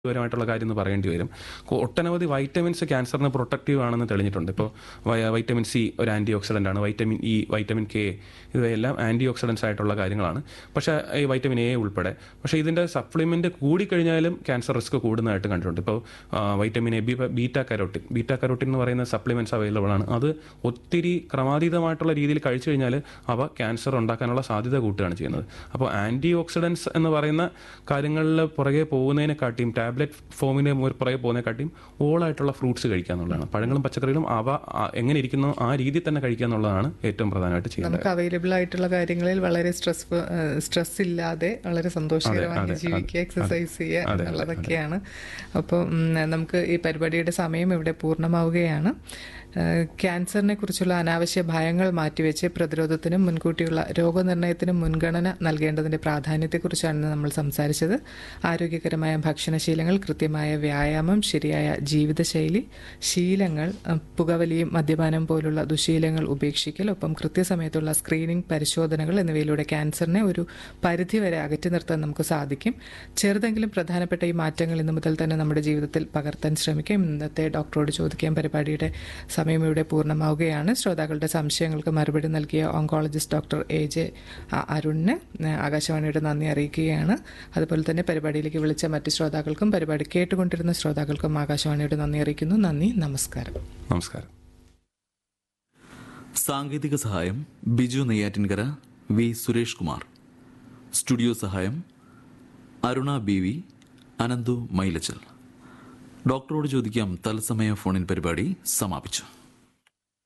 പരമായിട്ടുള്ള കാര്യം എന്ന് പറയേണ്ടി വരും കൊ- ഒട്ടനവധി വൈറ്റമിൻസ് ക്യാൻസറിന് പ്രൊട്ടക്റ്റീവ് ആണെന്ന് തെളിഞ്ഞിട്ടുണ്ട് ഇപ്പോൾ വൈറ്റമിൻ സി ഒരു ആൻറ്റി ഓക്സിഡൻ്റ് ആണ് വൈറ്റമിൻ ഇ വൈറ്റമിൻ കെ ഇവയെല്ലാം ആൻറ്റി ഓക്സിഡൻസ് ആയിട്ടുള്ള കാര്യങ്ങളാണ് പക്ഷേ ഈ വൈറ്റമിൻ എ ഉൾപ്പെടെ പക്ഷേ ഇതിൻ്റെ സപ്ലിമെൻ്റ് കൂടിക്കഴിഞ്ഞാലും ക്യാൻസർ റിസ്ക് കൂടുന്നതായിട്ട് കണ്ടിട്ടുണ്ട് ഇപ്പോൾ vitamin A B beta carotene beta carotene എന്ന് പറയുന്ന സപ്ലിമെൻറ്റ്സ് അവൈലബിൾ ആണ് അത് ഒത്തിരി ക്രമാതീതമായിട്ടുള്ള രീതിയിൽ കഴിച്ചു കഴിഞ്ഞാൽ അവ ക്യാൻസർ ഉണ്ടാക്കാനുള്ള സാധ്യത കൂട്ടുകയാണ് ചെയ്യുന്നത് അപ്പോൾ ആൻറ്റി ഓക്സിഡൻസ് എന്ന് പറയുന്ന കാര്യങ്ങളിൽ പുറകെ പോകുന്നതിനെക്കാട്ടിയും ടാബ്ലറ്റ് ഫോമിന് പുറകെ പോകുന്നതിനെക്കാട്ടിയും ഓളായിട്ടുള്ള ഫ്രൂട്ട്സ് കഴിക്കുക എന്നുള്ളതാണ് പഴങ്ങളും പച്ചക്കറികളും അവ ആ, എങ്ങനെ ഇരിക്കുന്നോ ആ രീതിയിൽ തന്നെ കഴിക്കുക എന്നുള്ളതാണ് ഏറ്റവും പ്രധാനമായിട്ട് ചെയ്യുന്നത് നമുക്ക് അവൈലബിൾ ആയിട്ടുള്ള കാര്യങ്ങളിൽ വളരെ സ്ട്രെസ് സ്ട്രെസ് ഇല്ലാതെ വളരെ സന്തോഷകരമായി അതെ, ജീവിക്കുക അതെ, എക്സസൈസ് ചെയ്യുക അതെ, അതെ, എന്നുള്ളതൊക്കെയാണ് അപ്പോൾ നമുക്ക് ഈ പരിപാടിയുടെ സമയം ഇവിടെ പൂർണ്ണമാവുകയാണ് ഏഹ് ക്യാൻസറിനെ കുറിച്ചുള്ള അനാവശ്യ ഭയങ്ങൾ മാറ്റിവെച്ച് പ്രതിരോധത്തിനും മുൻകൂട്ടിയുള്ള രോഗനിർണയത്തിനും മുൻഗണന നൽകേണ്ടതിന്റെ പ്രാധാന്യത്തെക്കുറിച്ചാണ് നമ്മൾ സംസാരിച്ചത് ആരോഗ്യകരമായ ഭക്ഷണശീലങ്ങൾ കൃത്യമായ വ്യായാമം ശരിയായ ജീവിതശൈലി ശീലങ്ങൾ അഹ് പുകവലിയും മദ്യപാനം പോലുള്ള ദുശീലങ്ങൾ ഉപേക്ഷിക്കൽ ഒപ്പം കൃത്യസമയത്തുള്ള സ്ക്രീനിംഗ് പരിശോധനകൾ എന്നിവയിലൂടെ ക്യാൻസറിനെ ഒരു പരിധിവരെ അകറ്റി നിർത്താൻ നമുക്ക് സാധിക്കും ചെറുതെങ്കിലും പ്രധാനപ്പെട്ട ഈ മാറ്റങ്ങൾ ഇന്നു മുതൽ തന്നെ നമ്മുടെ ജീവിതത്തിൽ പകർത്താൻ ശ്രമിക്കും ഇന്നത്തെ ഡോക്ടറോട് ചോദിക്കാൻ പരിപാടിയുടെ സമയം ഇവിടെ പൂർണ്ണമാവുകയാണ് ശ്രോതാക്കളുടെ സംശയങ്ങൾക്ക് മറുപടി നൽകിയ ഓങ്കോളജിസ്റ്റ് ഡോക്ടർ എ ജെ അ- അരുണിന് ഏഹ്, ആകാശവാണിയുടെ നന്ദി അറിയിക്കുകയാണ് അതുപോലെ തന്നെ പരിപാടിയിലേക്ക് വിളിച്ച മറ്റ് ശ്രോതാക്കൾക്കും പരിപാടി കേട്ടുകൊണ്ടിരുന്ന ശ്രോതാക്കൾക്കും ആകാശവാണിയുടെ നന്ദി അറിയിക്കുന്നു നന്ദി നമസ്കാരം നമസ്കാരം സാങ്കേതിക സഹായം ബിജു നെയ്യാറ്റിൻകര വി സുരേഷ് കുമാർ സ്റ്റുഡിയോ സഹായം അരുണ ബി വി അനന്തു മൈലച്ചൽ ഡോക്ടറോട് ചോദിക്കാം തത്സമയ ഫോണിൻ പരിപാടി സമാപിച്ചു